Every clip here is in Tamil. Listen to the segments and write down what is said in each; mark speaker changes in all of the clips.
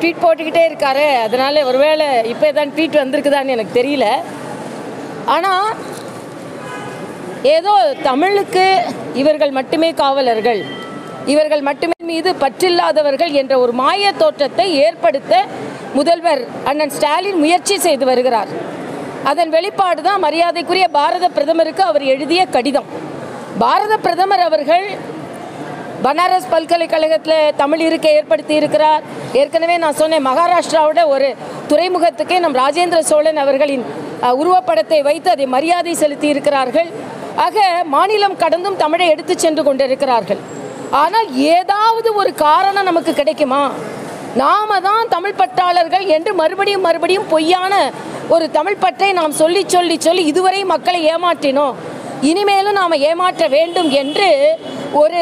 Speaker 1: ட்வீட் போட்டுக்கிட்டே இருக்காரு அதனால ஒருவேளை இப்போ தான் ட்வீட் வந்திருக்குதான்னு எனக்கு தெரியல ஆனால் ஏதோ தமிழுக்கு இவர்கள் மட்டுமே காவலர்கள் இவர்கள் மட்டுமே மீது பற்றில்லாதவர்கள் என்ற ஒரு மாய தோற்றத்தை ஏற்படுத்த முதல்வர் அண்ணன் ஸ்டாலின் முயற்சி செய்து வருகிறார் அதன் வெளிப்பாடு தான் மரியாதைக்குரிய பாரத பிரதமருக்கு அவர் எழுதிய கடிதம் பாரத பிரதமர் அவர்கள் பனாரஸ் பல்கலைக்கழகத்தில் தமிழ் இருக்கை ஏற்படுத்தி இருக்கிறார் ஏற்கனவே நான் சொன்னேன் மகாராஷ்டிராவோட ஒரு துறைமுகத்துக்கே நம் ராஜேந்திர சோழன் அவர்களின் அஹ், உருவப்படத்தை வைத்து அதை மரியாதை செலுத்தி இருக்கிறார்கள் ஆக மாநிலம் கடந்தும் தமிழை எடுத்து சென்று கொண்டிருக்கிறார்கள் ஆனால் ஏதாவது ஒரு காரணம் நமக்கு கிடைக்குமா நாம தான் தமிழ் பற்றாளர்கள் என்று மறுபடியும் மறுபடியும் பொய்யான ஒரு தமிழ் பற்றை நாம் சொல்லி சொல்லி சொல்லி இதுவரை மக்களை ஏமாற்றினோம் இனிமேலும் நாம் ஏமாற்ற வேண்டும் என்று ஒரு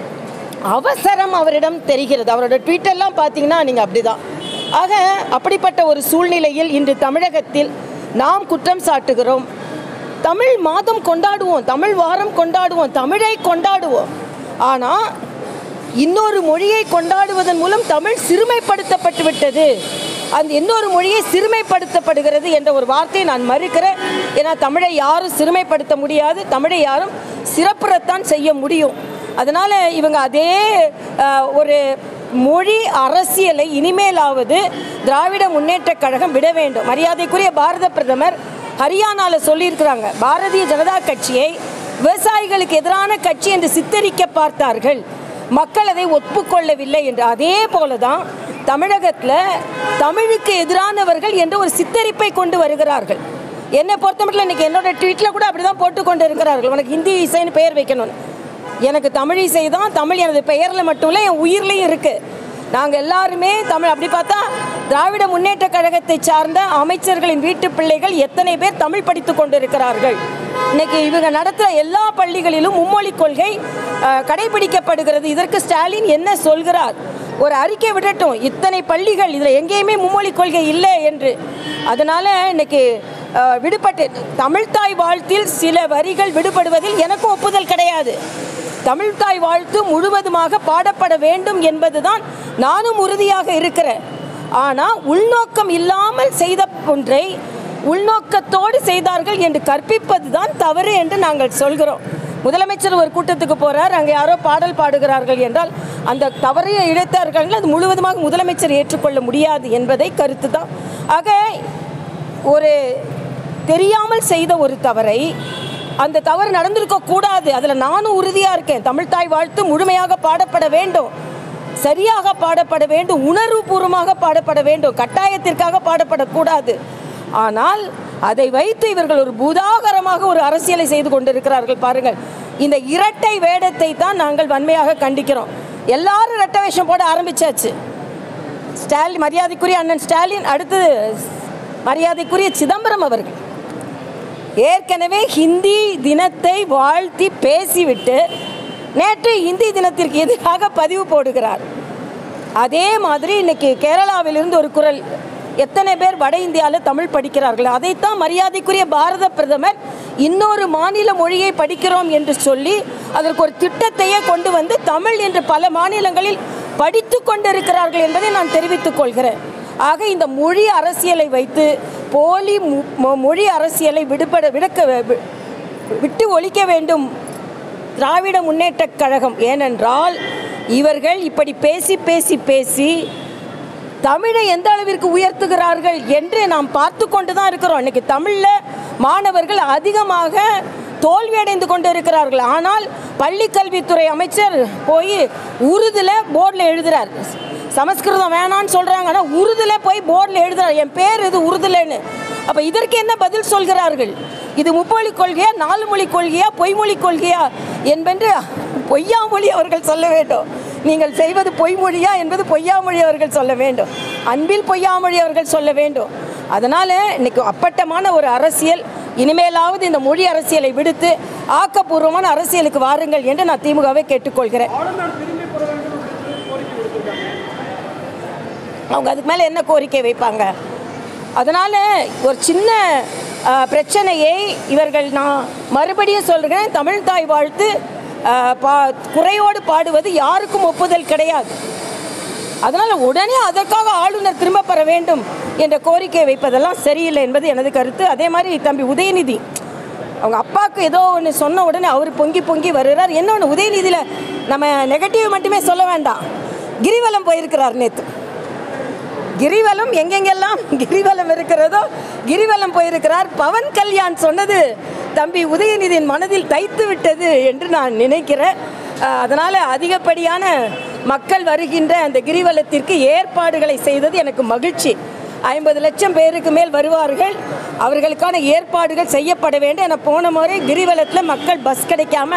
Speaker 1: அவசரம் அவரிடம் தெரிகிறது அவரோட ட்வீட்டெல்லாம் பார்த்தீங்கன்னா நீங்கள் அப்படிதான் ஆக அப்படிப்பட்ட ஒரு சூழ்நிலையில் இன்று தமிழகத்தில் நாம் குற்றம் சாட்டுகிறோம் தமிழ் மாதம் கொண்டாடுவோம் தமிழ் வாரம் கொண்டாடுவோம் தமிழை கொண்டாடுவோம் ஆனால் இன்னொரு மொழியை கொண்டாடுவதன் மூலம் தமிழ் சிறுமைப்படுத்தப்பட்டு விட்டது அந்த இன்னொரு மொழியை சிறுமைப்படுத்தப்படுகிறது என்ற ஒரு வார்த்தையை நான் மறுக்கிறேன் ஏன்னா தமிழை யாரும் சிறுமைப்படுத்த முடியாது தமிழை யாரும் சிறப்புறத்தான் செய்ய முடியும் அதனால் இவங்க அதே அஹ், ஒரு மொழி அரசியலை இனிமேலாவது திராவிட முன்னேற்றக் கழகம் விட வேண்டும் மரியாதைக்குரிய பாரத பிரதமர் ஹரியானாவில் சொல்லியிருக்கிறாங்க பாரதிய ஜனதா கட்சியை விவசாயிகளுக்கு எதிரான கட்சி என்று சித்தரிக்க பார்த்தார்கள் மக்கள் அதை ஒப்புக்கொள்ளவில்லை என்று அதே போல தான் தமிழகத்தில் தமிழுக்கு எதிரானவர்கள் என்று ஒரு சித்தரிப்பை கொண்டு வருகிறார்கள் என்னை பொறுத்தமட்டில் இன்னைக்கு என்னோட ட்வீட்டில் கூட அப்படி தான் போட்டு கொண்டு இருக்கிறார்கள் உனக்கு ஹிந்தி இசைன்னு பெயர் வைக்கணும்னு எனக்கு தமிழ் இசை தான் தமிழ் எனது பெயரில் மட்டும் இல்லை என் உயிர்லையும் இருக்குது நாங்கள் எல்லாருமே தமிழ் அப்படி பார்த்தா திராவிட முன்னேற்ற கழகத்தை சார்ந்த அமைச்சர்களின் வீட்டு பிள்ளைகள் எத்தனை பேர் தமிழ் படித்து கொண்டிருக்கிறார்கள் இன்னைக்கு இவங்க நடத்துகிற எல்லா பள்ளிகளிலும் மும்மொழி கொள்கை அஹ், கடைபிடிக்கப்படுகிறது இதற்கு ஸ்டாலின் என்ன சொல்கிறார் ஒரு அறிக்கை விடட்டும் இத்தனை பள்ளிகள் இதில் எங்கேயுமே மும்மொழி கொள்கை இல்லை என்று அதனால் இன்னைக்கு அஹ், விடுபட்டு தமிழ்தாய் வாழ்த்தில் சில வரிகள் விடுபடுவதில் எனக்கும் ஒப்புதல் கிடையாது தமிழ்தாய் வாழ்த்து முழுவதுமாக பாடப்பட வேண்டும் என்பதுதான் நானும் உறுதியாக இருக்கிறேன் ஆனால் உள்நோக்கம் இல்லாமல் செய்த ஒன்றை உள்நோக்கத்தோடு செய்தார்கள் என்று கற்பிப்பது தான் தவறு என்று நாங்கள் சொல்கிறோம் முதலமைச்சர் ஒரு கூட்டத்துக்கு போறார் அங்கே யாரோ பாடல் பாடுகிறார்கள் என்றால் அந்த தவறையை இழைத்தார்கள் அது முழுவதுமாக முதலமைச்சர் ஏற்றுக்கொள்ள முடியாது என்பதை கருத்து தான் ஆக ஒரு தெரியாமல் செய்த ஒரு தவறை அந்த தவறு நடந்திருக்க கூடாது அதில் நானும் உறுதியாக இருக்கேன் தமிழ்தாய் வாழ்த்து முழுமையாக பாடப்பட வேண்டும் சரியாக பாடப்பட வேண்டும் உணர்வுபூர்வமாக பாடப்பட வேண்டும் கட்டாயத்திற்காக பாடப்படக்கூடாது ஆனால் அதை வைத்து இவர்கள் ஒரு பூதாகரமாக ஒரு அரசியலை செய்து கொண்டிருக்கிறார்கள் பாருங்கள் இந்த இரட்டை வேடத்தை தான் நாங்கள் வன்மையாக கண்டிக்கிறோம் எல்லாரும் இரட்டை வேஷம் போட ஆரம்பிச்சாச்சு ஸ்டாலின் மரியாதைக்குரிய அண்ணன் ஸ்டாலின் அடுத்தது மரியாதைக்குரிய சிதம்பரம் அவர்கள் ஏற்கனவே ஹிந்தி தினத்தை வாழ்த்தி பேசிவிட்டு நேற்று இந்தி தினத்திற்கு எதிராக பதிவு போடுகிறார் அதே மாதிரி இன்னைக்கு கேரளாவிலிருந்து ஒரு குரல் எத்தனை பேர் வட இந்தியாவில் தமிழ் படிக்கிறார்கள் அதைத்தான் மரியாதைக்குரிய பாரத பிரதமர் இன்னொரு மாநில மொழியை படிக்கிறோம் என்று சொல்லி அதற்கு ஒரு திட்டத்தையே கொண்டு வந்து தமிழ் என்று பல மாநிலங்களில் படித்து கொண்டிருக்கிறார்கள் என்பதை நான் தெரிவித்துக் கொள்கிறேன் ஆக இந்த மொழி அரசியலை வைத்து போலி மு- மொ- மொழி அரசியலை விடுபட விடுக்க வி- விட்டு ஒழிக்க வேண்டும் திராவிட முன்னேற்றக் கழகம் ஏனென்றால் இவர்கள் இப்படி பேசி பேசி பேசி தமிழை எந்த அளவிற்கு உயர்த்துகிறார்கள் என்று நாம் பார்த்து கொண்டு தான் இருக்கிறோம் இன்னைக்கு தமிழில் மாணவர்கள் அதிகமாக தோல்வியடைந்து கொண்டு இருக்கிறார்கள் ஆனால் பள்ளி கல்வித்துறை அமைச்சர் போய் உருதுல போர்டில் எழுதுறார் சமஸ்கிருதம் வேணான்னு சொல்கிறாங்க ஆனால் உருதுல போய் போர்டில் எழுதுறார் என் பேர் இது உருதுலன்னு அப்போ இதற்கு என்ன பதில் சொல்கிறார்கள் இது மும்மொழி கொள்கையா நாலு மொழி கொள்கையா பொய்மொழி கொள்கையா என்பென்று பொய்யாமொழி அவர்கள் சொல்ல வேண்டும் நீங்கள் செய்வது பொய்மொழியா என்பது பொய்யாமொழி அவர்கள் சொல்ல வேண்டும் அன்பில் பொய்யாமொழி அவர்கள் சொல்ல வேண்டும் அதனால் இன்னைக்கு அப்பட்டமான ஒரு அரசியல் இனிமேலாவது இந்த மொழி அரசியலை விடுத்து ஆக்கப்பூர்வமான அரசியலுக்கு வாருங்கள் என்று நான் திமுகவை கேட்டுக்கொள்கிறேன் அவங்க அதுக்கு மேலே என்ன கோரிக்கை வைப்பாங்க அதனால் ஒரு சின்ன அஹ், பிரச்சனையை இவர்கள் நான் மறுபடியும் சொல்கிறேன் தமிழ் தாய் வாழ்த்து அஹ், பா குறையோடு பாடுவது யாருக்கும் ஒப்புதல் கிடையாது அதனால் உடனே அதற்காக ஆளுநர் திரும்ப பெற வேண்டும் என்ற கோரிக்கை வைப்பதெல்லாம் சரியில்லை என்பது எனது கருத்து அதே மாதிரி தம்பி உதயநிதி அவங்க அப்பாவுக்கு ஏதோ ஒன்று சொன்ன உடனே அவர் பொங்கி பொங்கி வருகிறார் என்ன ஒன்று உதயநிதியில் நம்ம நெகட்டிவ் மட்டுமே சொல்ல வேண்டாம் கிரிவலம் போயிருக்கிறார் நேற்று கிரிவலம் எங்கெங்கெல்லாம் கிரிவலம் இருக்கிறதோ கிரிவலம் போயிருக்கிறார் பவன் கல்யாண் சொன்னது தம்பி உதயநிதியின் மனதில் தைத்து விட்டது என்று நான் நினைக்கிறேன் அஹ், அதனால அதிகப்படியான மக்கள் வருகின்ற அந்த கிரிவலத்திற்கு ஏற்பாடுகளை செய்தது எனக்கு மகிழ்ச்சி ஐம்பது லட்சம் பேருக்கு மேல் வருவார்கள் அவர்களுக்கான ஏற்பாடுகள் செய்யப்பட வேண்டும் என போன முறை கிரிவலத்தில் மக்கள் பஸ் கிடைக்காம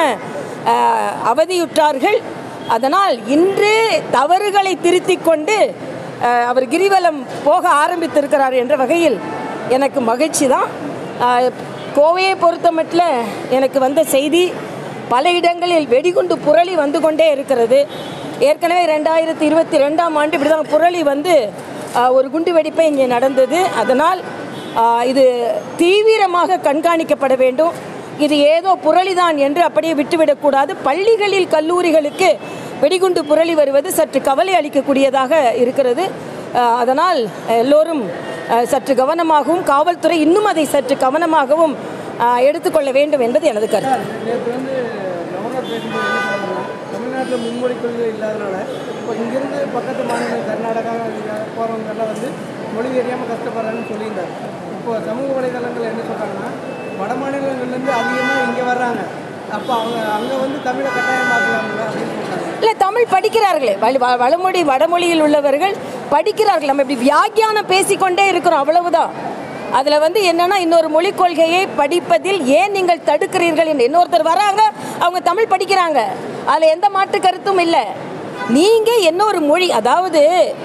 Speaker 1: அஹ், அவதியுற்றார்கள் அதனால் இன்று தவறுகளை திருத்திக் கொண்டு அஹ், அவர் கிரிவலம் போக ஆரம்பித்திருக்கிறார் என்ற வகையில் எனக்கு மகிழ்ச்சி தான் அஹ், கோவையை பொறுத்தமட்டில் எனக்கு வந்த செய்தி பல இடங்களில் வெடிகுண்டு புரளி வந்து கொண்டே இருக்கிறது ஏற்கனவே ரெண்டாயிரத்தி இருபத்தி ரெண்டாம் ஆண்டு இப்படி தான் புரளி வந்து அஹ், ஒரு குண்டு வெடிப்பை இங்கே நடந்தது அதனால் அஹ், இது தீவிரமாக கண்காணிக்கப்பட வேண்டும் இது ஏதோ புரளிதான் என்று அப்படியே விட்டுவிடக்கூடாது பள்ளிகளில் கல்லூரிகளுக்கு வெடிகுண்டு புரளி வருவது சற்று கவலை அளிக்கக்கூடியதாக இருக்கிறது அஹ், அதனால் எல்லோரும் அஹ், சற்று கவனமாகவும் காவல்துறை இன்னும் அதை சற்று கவனமாகவும் அஹ், எடுத்துக்கொள்ள வேண்டும் என்பது எனது கருத்து
Speaker 2: நேற்று வந்து கவர்னர் பேசும்போது என்ன சொன்னாங்கன்னா தமிழ்நாட்டில் மும்மொழி கொள்கை இல்லாதனால இப்போ இங்கேருந்து பக்கத்து மாநிலம் கர்நாடகா போகிறவங்கெல்லாம் வந்து மொழி தெரியாமல் கஷ்டப்படுறாங்கன்னு சொல்லியிருந்தார் இப்போ சமூக வலைதளங்கள் என்ன சொல்கிறாங்கன்னா வட மாநிலங்கள்லேருந்து அதிகமாக இங்கே வர்றாங்க அப்போ அவங்க அங்கே வந்து தமிழை கட்டாயமாக்கலாம்ல அப்படின்னு சொல்கிறாங்க
Speaker 1: இல்லை தமிழ் படிக்கிறார்களே வழி வ- வடமொழி வடமொழியில் உள்ளவர்கள் படிக்கிறார்கள் நம்ம இப்படி வியாக்கியானம் பேசிக்கொண்டே இருக்கிறோம் அவ்வளவுதான் அதில் வந்து என்னன்னா இன்னொரு மொழிக் கொள்கையை படிப்பதில் ஏன் நீங்கள் தடுக்கிறீர்கள் என்று இன்னொருத்தர் வராங்க அவங்க தமிழ் படிக்கிறாங்க அதில் எந்த மாற்று கருத்தும் இல்லை நீங்கள் இன்னொரு மொழி அதாவது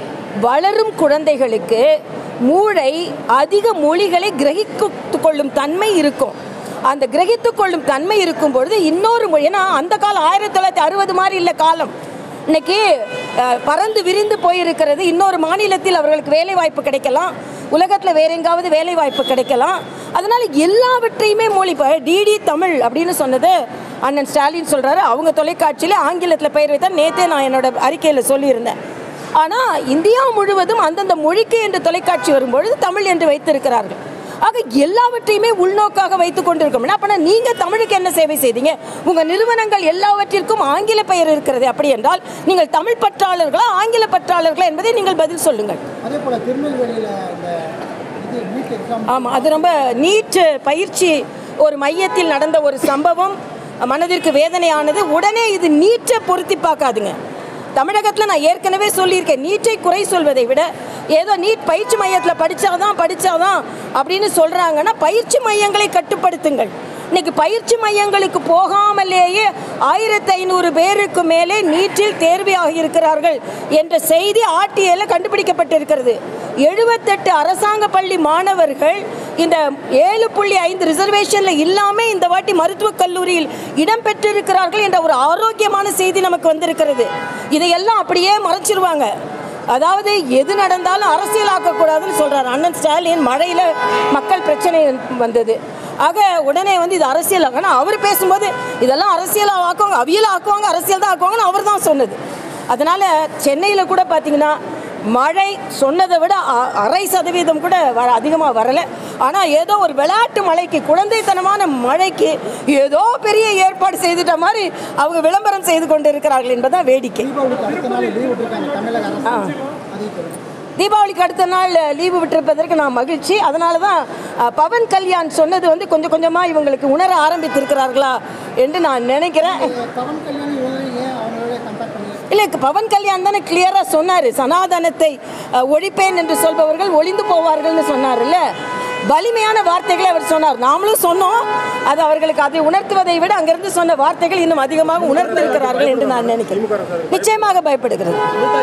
Speaker 1: வளரும் குழந்தைகளுக்கு மூளை அதிக மொழிகளை கிரகித்து கொள்ளும் தன்மை இருக்கும் அந்த கிரகித்து கொள்ளும் தன்மை இருக்கும் பொழுது இன்னொரு மொழி ஏன்னா அந்த காலம் ஆயிரத்தி தொள்ளாயிரத்தி அறுபது மாதிரி இல்லை காலம் இன்னைக்கு அஹ், பறந்து விரிந்து போயிருக்கிறது இன்னொரு மாநிலத்தில் அவர்களுக்கு வேலை வாய்ப்பு கிடைக்கலாம் உலகத்தில் வேற எங்காவது வேலை வாய்ப்பு கிடைக்கலாம் அதனால எல்லாவற்றையுமே மொழி இப்போ டிடி தமிழ் அப்படின்னு சொன்னது அண்ணன் ஸ்டாலின் சொல்றாரு அவங்க தொலைக்காட்சியில் ஆங்கிலத்தில் பெயர் வைத்தால் நேற்றே நான் என்னோட அறிக்கையில் சொல்லியிருந்தேன் ஆனால் இந்தியா முழுவதும் அந்தந்த மொழிக்கு என்று தொலைக்காட்சி வரும்பொழுது தமிழ் என்று வைத்திருக்கிறார்கள் ஆக எல்லாவற்றையுமே உள்நோக்காக வைத்துக் கொண்டிருக்கோம் அப்பனா நீங்க தமிழுக்கு என்ன சேவை செய்தீங்க உங்க நிறுவனங்கள் எல்லாவற்றிற்கும் ஆங்கில பெயர் இருக்கிறது அப்படி என்றால் நீங்கள் தமிழ் பற்றாளர்களா ஆங்கில பற்றாளர்களா என்பதை நீங்கள் பதில் சொல்லுங்கள்
Speaker 2: அதே போல் திருநெல்வேலியில் இந்த இது நீட் எக்ஸாம்
Speaker 1: ஆமாம் அது ரொம்ப நீட் பயிற்சி ஒரு மையத்தில் நடந்த ஒரு சம்பவம் மனதிற்கு வேதனையானது உடனே இது நீட்டை பொருத்தி பார்க்காதுங்க தமிழகத்தில் நான் ஏற்கனவே சொல்லியிருக்கேன் நீட்டை குறை சொல்வதை விட ஏதோ நீட் பயிற்சி மையத்தில் படித்தாதான் படித்தாதான் அப்படின்னு சொல்கிறாங்கன்னா பயிற்சி மையங்களை கட்டுப்படுத்துங்கள் இன்னைக்கு பயிற்சி மையங்களுக்கு போகாமலேயே ஆயிரத்தி ஐநூறு பேருக்கு மேலே நீட்டில் தேர்வியாகி இருக்கிறார்கள் என்ற செய்தி ஆர்டிஐல கண்டுபிடிக்கப்பட்டிருக்கிறது எழுபத்தெட்டு அரசாங்க பள்ளி மாணவர்கள் இந்த ஏழு புள்ளி ஐந்து ரிசர்வேஷனில் இல்லாமல் இந்த வாட்டி மருத்துவக் கல்லூரியில் இடம்பெற்றிருக்கிறார்கள் என்ற ஒரு ஆரோக்கியமான செய்தி நமக்கு வந்திருக்கிறது இதையெல்லாம் அப்படியே மறைச்சிருவாங்க அதாவது எது நடந்தாலும் அரசியலாக்கக்கூடாதுன்னு சொல்றாரு அண்ணன் ஸ்டாலின் மழையில் மக்கள் பிரச்சனை வந்தது ஆக உடனே வந்து இது அரசியல் ஆனால் அவர் பேசும்போது இதெல்லாம் அரசியலாக ஆக்குவாங்க அவியல் ஆக்குவாங்க அரசியல் தான் ஆக்குவாங்கன்னு அவர் தான் சொன்னது அதனால் சென்னையில் கூட பார்த்தீங்கன்னா மழை சொன்னதை விட அ- அரை சதவீதம் கூட வர அதிகமாக வரலை ஆனால் ஏதோ ஒரு விளையாட்டு மழைக்கு குழந்தைத்தனமான மழைக்கு ஏதோ பெரிய ஏற்பாடு செய்துட்ட மாதிரி அவங்க விளம்பரம் செய்து கொண்டு இருக்கிறார்கள் என்பதுதான் வேடிக்கை
Speaker 2: தீபாவளிக்கு அடுத்த நாள் லீவ் விட்டுருக்காங்க தமிழக அரசு அறிவிக்கிறது
Speaker 1: தீபாவளிக்கு அடுத்த நாள் லீவு விட்டிருப்பதற்கு நான் மகிழ்ச்சி அதனால தான் அஹ், பவன் கல்யாண் சொன்னது வந்து கொஞ்சம் கொஞ்சமாக இவங்களுக்கு உணர ஆரம்பித்திருக்கிறார்களா என்று நான் நினைக்கிறேன்
Speaker 2: பவன் கல்யாணம் இவங்க ஏன் அவங்களோட கம்பேர் பண்ணி
Speaker 1: இல்லை பவன் கல்யாண் தானே கிளியராக சொன்னார் சனாதனத்தை அஹ், ஒழிப்பேன் என்று சொல்பவர்கள் ஒளிந்து போவார்கள்னு சொன்னார்ல வலிமையான வார்த்தைகளை அவர் சொன்னார் நாமளும் சொன்னோம் அது அவர்களுக்கு அதை உணர்த்துவதை விட அங்கிருந்து சொன்ன வார்த்தைகள் இன்னும் அதிகமாக உணர்ந்திருக்கிறார்கள் என்று நான் நினைக்கிறேன் நிச்சயமாக பயப்படுகிறது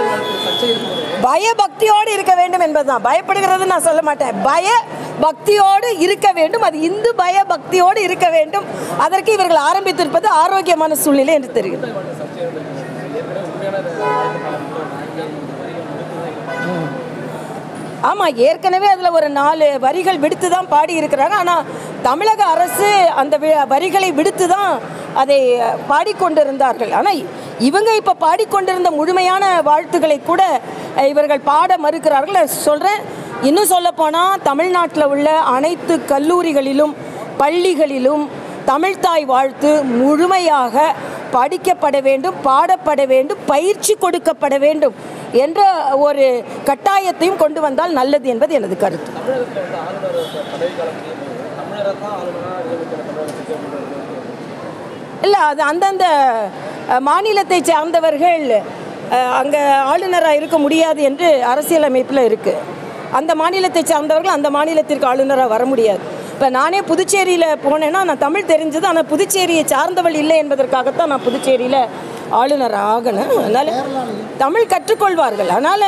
Speaker 1: பயபக்தியோடு இருக்க வேண்டும் என்பதுதான் பயப்படுகிறது நான் சொல்ல மாட்டேன் பய பக்தியோடு இருக்க வேண்டும் அது இந்து பய பக்தியோடு இருக்க வேண்டும் அதற்கு இவர்கள் ஆரம்பித்திருப்பது ஆரோக்கியமான சூழ்நிலை என்று தெரிகிறது ஆமாம் ஏற்கனவே அதில் ஒரு நாலு வரிகள் விடுத்து தான் பாடி இருக்கிறாங்க ஆனால் தமிழக அரசு அந்த வி- வரிகளை விடுத்து தான் அதை பாடிக்கொண்டிருந்தார்கள் ஆனால் இவங்க இப்போ பாடிக்கொண்டிருந்த முழுமையான வாழ்த்துக்களை கூட அஹ், இவர்கள் பாட மறுக்கிறார்கள் சொல்கிறேன் இன்னும் சொல்லப்போனால் தமிழ்நாட்டில் உள்ள அனைத்து கல்லூரிகளிலும் பள்ளிகளிலும் தமிழ்தாய் வாழ்த்து முழுமையாக படிக்கப்பட வேண்டும் பாடப்பட வேண்டும் பயிற்சி கொடுக்கப்பட வேண்டும் என்ற ஒரு கட்டாயத்தையும் கொண்டு வந்தால் நல்லது என்பது எனது கருத்து
Speaker 3: தமிழகத்தில் வந்து ஆளுநர் பதவி காலத்திலேயே தமிழரை தான் ஆளுநராக நியமிக்கிற தமிழகத்துக்கு
Speaker 1: இல்லை அது அந்தந்த அஹ், மாநிலத்தை சார்ந்தவர்கள் அங்கே ஆளுநராக இருக்க முடியாது என்று அரசியலமைப்பில் இருக்குது அந்த மாநிலத்தை சார்ந்தவர்கள் அந்த மாநிலத்திற்கு ஆளுநராக வர முடியாது இப்போ நானே புதுச்சேரியில் போனேன்னா நான் தமிழ் தெரிஞ்சது ஆனால் புதுச்சேரியை சார்ந்தவள் இல்லை என்பதற்காகத்தான் நான் புதுச்சேரியில் ஆளுநர் ஆகணும் அதனால் தமிழ் கற்றுக்கொள்வார்கள் அதனால்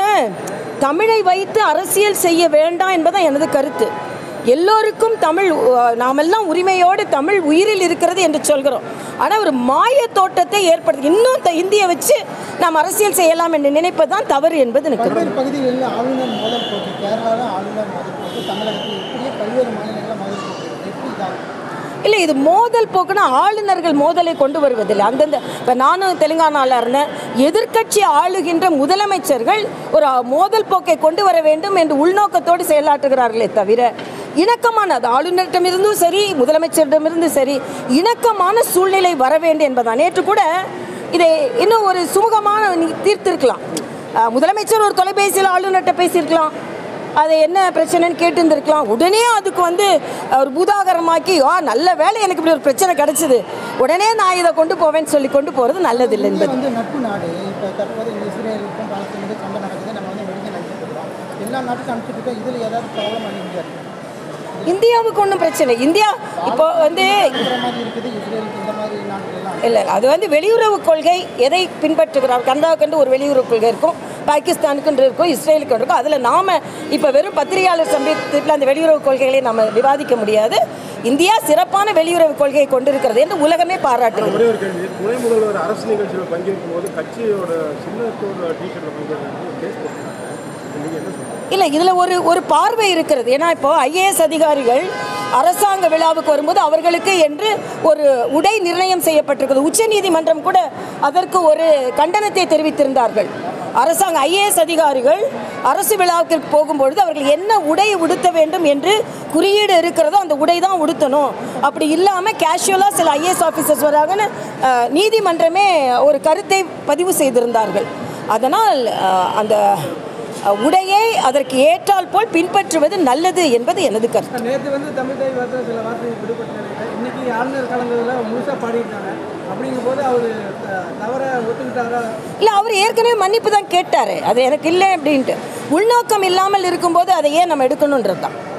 Speaker 1: தமிழை வைத்து அரசியல் செய்ய வேண்டாம் என்பதுதான் எனது கருத்து எல்லோருக்கும் தமிழ் அஹ், நாமெல்லாம் உரிமையோடு தமிழ் உயிரில் இருக்கிறது என்று சொல்கிறோம் ஆனால் ஒரு மாய தோட்டத்தை ஏற்படுத்தி இன்னும் த- இந்தியை வச்சு நாம் அரசியல் செய்யலாம் என்று நினைப்பதுதான் தவறு என்பது எனக்கு
Speaker 4: பல்வேறு பகுதிகளில் ஆளுநர் மோதல் போக்கு கேரளாவில் ஆளுநர் மோதல் போக்கு தமிழகத்தில் இப்படியே பல்வேறு மாநிலங்களில் மோதல் போக்கு எப்படி இதாகும்
Speaker 1: இல்லை இது மோதல் போக்குனா ஆளுநர்கள் மோதலை கொண்டு வருவதில்லை அந்தந்த இப்போ நானும் தெலுங்கானாவில் இருந்தேன் எதிர்க்கட்சி ஆளுகின்ற முதலமைச்சர்கள் ஒரு மோதல் போக்கை கொண்டு வர வேண்டும் என்று உள்நோக்கத்தோடு செயலாற்றுகிறார்களே தவிர இணக்கமான அது ஆளுநரிடமிருந்தும் சரி முதலமைச்சரிடமிருந்தும் சரி இணக்கமான சூழ்நிலை வர வேண்டும் என்பதான் நேற்று கூட இதை இன்னும் ஒரு சுமூகமான நீ- தீர்த்திருக்கலாம் அஹ், முதலமைச்சர் ஒரு தொலைபேசியில் ஆளுநர்கிட்ட பேசியிருக்கலாம் அது என்ன பிரச்சனைன்னு கேட்டுருந்துருக்கலாம் உடனே அதுக்கு வந்து ஒரு பூதாகரமாக்கி ஆ நல்ல வேலை எனக்கு இப்படி ஒரு பிரச்சனை கிடச்சிது உடனே நான் இதை கொண்டு போவேன்னு சொல்லி கொண்டு போகிறது நல்லதில்லை
Speaker 4: இந்தியா
Speaker 1: என்பது
Speaker 4: வந்து நட்பு நாடு இப்போ தற்போது இந்த இஸ்ரேலுக்கும் பாலஸ்தீனுக்கும் சண்டை நடக்குது நம்ம வந்து மெடிக்கல் அனுப்பிட்டு இருக்கோம் எல்லா நாட்டுக்கும் அனுப்பிட்டு இருக்கோம் இதில் ஏதாவது ப்ராப்ளம் பண்ணி இந்தியா இருக்கு
Speaker 1: இந்தியாவுக்கு ஒன்றும் பிரச்சனை இல்லை. இந்தியா இப்போ வந்து
Speaker 4: இந்த மாதிரி இருக்குது இஸ்ரேலுக்கு இந்த மாதிரி நாடுகள் எல்லாம்
Speaker 1: இல்லை அது வந்து வெளியுறவு கொள்கை எதை பின்பற்றுகிறார் கனடாவுக்கு ஒரு வெளியுறவு கொள்கை இருக்கும் பாகிஸ்தானுக்குன்று இருக்கும் இஸ்ரேலுக்கு இருக்கும் அதில் நாம் இப்போ வெறும் பத்திரிகையாளர் சமயத்தில் அந்த வெளியுறவு கொள்கைகளை நம்ம விவாதிக்க முடியாது இந்தியா சிறப்பான வெளியுறவு கொள்கையை கொண்டிருக்கிறது என்று உலகமே பாராட்டுகிறது
Speaker 5: ஒரே ஒரு கேள்வி துணை முதல்வர் அரசு நிகழ்ச்சியில் பங்கேற்கும் போது கட்சியோட சின்னத்தோட டிஷர்ட்டில் பங்கேற்கிறது கேஸ் போட்டுருக்காங்க நீங்கள் என்ன சொல்றீங்க
Speaker 1: இல்லை இதில் ஒரு ஒரு பார்வை இருக்கிறது ஏன்னா இப்போ ஐஏஎஸ் அதிகாரிகள் அரசாங்க விழாவுக்கு வரும்போது அவர்களுக்கு என்று ஒரு உடை நிர்ணயம் செய்யப்பட்டிருக்கிறது உச்சநீதிமன்றம் கூட அதற்கு ஒரு கண்டனத்தை தெரிவித்திருந்தார்கள் அரசாங்க ஐஏஎஸ் அதிகாரிகள் அரசு விழாவுக்கு போகும்பொழுது அவர்கள் என்ன உடை உடுத்த வேண்டும் என்று குறியீடு இருக்கிறதோ அந்த உடை தான் உடுத்தணும் அப்படி இல்லாமல் கேஷுவலாக சில ஐஏஎஸ் ஆஃபீஸர்ஸ் வராங்கன்னு அஹ், நீதிமன்றமே ஒரு கருத்தை பதிவு செய்திருந்தார்கள் அதனால் அஹ், அந்த அஹ், உடையை அதற்கு ஏற்றால் போல் பின்பற்றுவது நல்லது என்பது எனது கருத்து
Speaker 2: நேற்று வந்து தமிழ் தாய் வார்த்தை சில வார்த்தைகள் விடுபட்டு இன்னைக்கு ஆளுநர் கலந்ததில் முழுசாக பாடிட்டாங்க அப்படிங்கும்போது அவர் தவற ஒத்துக்கிட்டாரா
Speaker 1: இல்லை அவர் ஏற்கனவே மன்னிப்பு தான் கேட்டார் அது எனக்கு இல்லை அப்படின்ட்டு உள்நோக்கம் இல்லாமல் இருக்கும்போது அதை ஏன் நம்ம எடுக்கணுன்றது தான்